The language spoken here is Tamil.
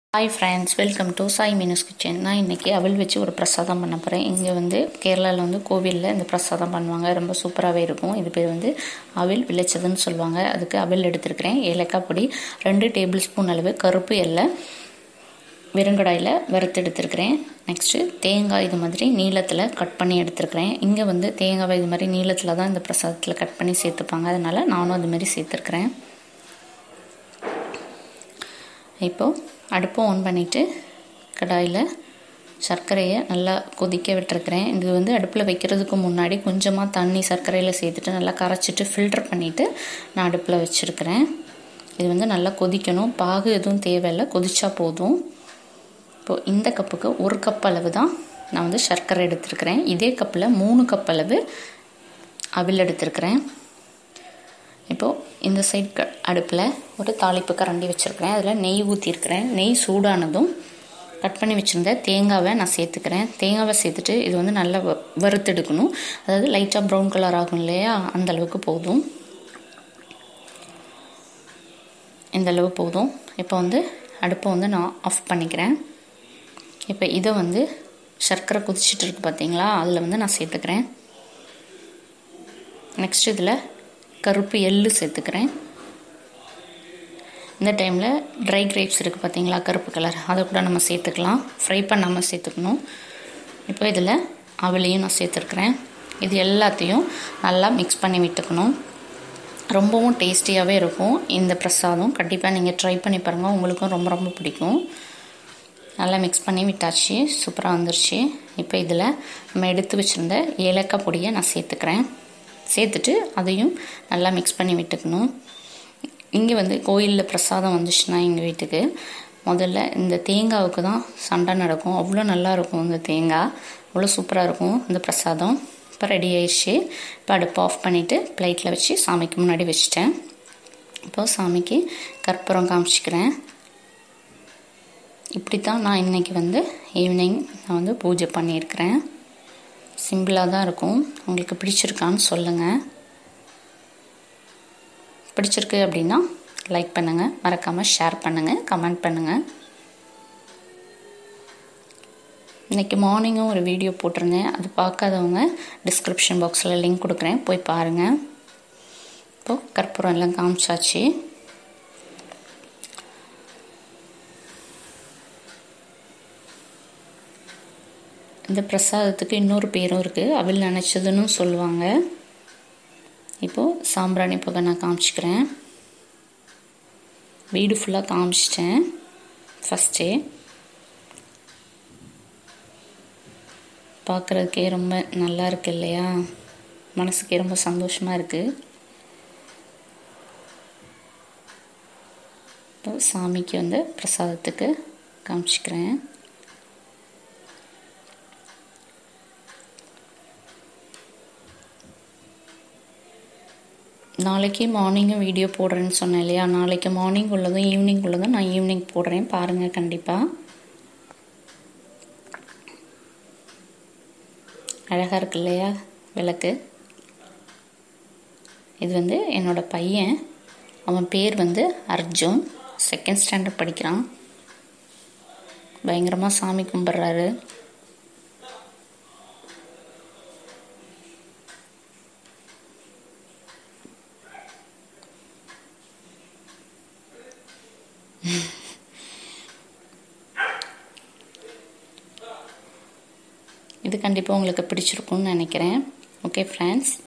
hi friends welcome to Sai Meena's kitchen நான் இன்றைக்கி அவல் வச்சு ஒரு பிரசாதம் பண்ண போகிறேன் இங்கே வந்து கேரளாவில் வந்து கோவிலில் இந்த பிரசாதம் பண்ணுவாங்க ரொம்ப சூப்பராகவே இருக்கும் இது பேர் வந்து அவில் விளைச்சதுன்னு சொல்லுவாங்க அதுக்கு அவல் எடுத்துருக்கிறேன் ஏலக்காய் பொடி ரெண்டு டேபிள் ஸ்பூன் அளவு கருப்பு எல்லை வெறுங்கடாயில் வறுத்து எடுத்துருக்கிறேன் நெக்ஸ்ட்டு தேங்காய் இது மாதிரி நீளத்தில் கட் பண்ணி எடுத்துருக்கிறேன் இங்கே வந்து தேங்காய் இது மாதிரி நீளத்தில் தான் இந்த பிரசாதத்தில் கட் பண்ணி சேர்த்துப்பாங்க அதனால் நானும் அது மாதிரி சேர்த்துருக்குறேன் இப்போது அடுப்பை ஆன் பண்ணிவிட்டு கடாயில் சர்க்கரையை நல்லா கொதிக்க விட்டுருக்குறேன் இது வந்து அடுப்பில் வைக்கிறதுக்கு முன்னாடி கொஞ்சமாக தண்ணி சர்க்கரையில் சேர்த்துட்டு நல்லா கரைச்சிட்டு ஃபில்டர் பண்ணிவிட்டு நான் அடுப்பில் வச்சுருக்கிறேன் இது வந்து நல்லா கொதிக்கணும் பாகு எதுவும் தேவையில்லை கொதிச்சா போதும் இப்போது இந்த கப்புக்கு ஒரு கப் அளவு தான் நான் வந்து சர்க்கரை எடுத்துருக்கிறேன் இதே கப்பில் மூணு கப் அளவு அவில் எடுத்துருக்கிறேன் இப்போது இந்த சைட் க அடுப்பில் ஒரு தாளிப்பு கரண்டி வச்சுருக்கிறேன் அதில் நெய் ஊற்றிருக்கிறேன் நெய் சூடானதும் கட் பண்ணி வச்சுருந்த தேங்காவை நான் சேர்த்துக்கிறேன் தேங்காவை சேர்த்துட்டு இது வந்து நல்லா வ வறுத்தெடுக்கணும் அதாவது லைட்டாக ப்ரௌன் கலர் ஆகும் இல்லையா அந்த அளவுக்கு போதும் இந்த அளவு போதும் இப்போ வந்து அடுப்பை வந்து நான் ஆஃப் பண்ணிக்கிறேன் இப்போ இதை வந்து சர்க்கரை குதிச்சிட்டு இருக்கு பார்த்தீங்களா அதில் வந்து நான் சேர்த்துக்கிறேன் நெக்ஸ்ட் இதில் கருப்பு எள்ளு சேர்த்துக்கிறேன் இந்த டைமில் ட்ரை கிரேப்ஸ் இருக்குது பார்த்தீங்களா கருப்பு கலர் அதை கூட நம்ம சேர்த்துக்கலாம் ஃப்ரை பண்ணாமல் சேர்த்துக்கணும் இப்போ இதில் அவளையும் நான் சேர்த்துருக்குறேன் இது எல்லாத்தையும் நல்லா மிக்ஸ் பண்ணி விட்டுக்கணும் ரொம்பவும் டேஸ்டியாகவே இருக்கும் இந்த பிரசாதம் கண்டிப்பாக நீங்கள் ட்ரை பண்ணி பாருங்கள் உங்களுக்கும் ரொம்ப ரொம்ப பிடிக்கும் நல்லா மிக்ஸ் பண்ணி விட்டாச்சு சூப்பராக வந்துருச்சு இப்போ இதில் நம்ம எடுத்து வச்சுருந்த ஏலக்காய் பொடியை நான் சேர்த்துக்கிறேன் சேர்த்துட்டு அதையும் நல்லா மிக்ஸ் பண்ணி விட்டுக்கணும் இங்கே வந்து கோயிலில் பிரசாதம் வந்துச்சுன்னா எங்கள் வீட்டுக்கு முதல்ல இந்த தேங்காவுக்கு தான் சண்டை நடக்கும் அவ்வளோ நல்லா இருக்கும் இந்த தேங்காய் அவ்வளோ சூப்பராக இருக்கும் இந்த பிரசாதம் இப்போ ரெடி ஆயிடுச்சு இப்போ அடுப்பு ஆஃப் பண்ணிவிட்டு பிளேட்டில் வச்சு சாமிக்கு முன்னாடி வச்சுட்டேன் இப்போது சாமிக்கு கற்பூரம் காமிச்சிக்கிறேன் இப்படி தான் நான் இன்றைக்கி வந்து ஈவினிங் நான் வந்து பூஜை பண்ணியிருக்கிறேன் சிம்பிளாக தான் இருக்கும் உங்களுக்கு பிடிச்சிருக்கான்னு சொல்லுங்கள் பிடிச்சிருக்கு அப்படின்னா லைக் பண்ணுங்கள் மறக்காமல் ஷேர் பண்ணுங்கள் கமெண்ட் பண்ணுங்கள் இன்றைக்கி மார்னிங்கும் ஒரு வீடியோ போட்டிருந்தேன் அது பார்க்காதவங்க டிஸ்கிரிப்ஷன் பாக்ஸில் லிங்க் கொடுக்குறேன் போய் பாருங்கள் இப்போது கற்பூரம் எல்லாம் காமிச்சாச்சு இந்த பிரசாதத்துக்கு இன்னொரு பேரும் இருக்குது அவள் நினச்சதுன்னு சொல்லுவாங்க இப்போது சாம்பிராணி புகை நான் காமிச்சிக்கிறேன் வீடு ஃபுல்லாக காமிச்சிட்டேன் ஃபஸ்ட்டே பார்க்குறதுக்கே ரொம்ப நல்லா இருக்கு இல்லையா மனசுக்கே ரொம்ப சந்தோஷமாக இருக்குது இப்போ சாமிக்கு வந்து பிரசாதத்துக்கு காமிச்சிக்கிறேன் நாளைக்கு மார்னிங்கும் வீடியோ போடுறேன்னு சொன்னேன் இல்லையா நாளைக்கு மார்னிங் உள்ளதும் ஈவினிங் உள்ளதும் நான் ஈவினிங் போடுறேன் பாருங்கள் கண்டிப்பாக அழகாக இருக்கு இல்லையா விளக்கு இது வந்து என்னோட பையன் அவன் பேர் வந்து அர்ஜுன் செகண்ட் ஸ்டாண்டர்ட் படிக்கிறான் பயங்கரமாக சாமி கும்பிட்றாரு இது கண்டிப்பாக உங்களுக்கு பிடிச்சிருக்கும்னு நினைக்கிறேன் ஓகே ஃப்ரெண்ட்ஸ்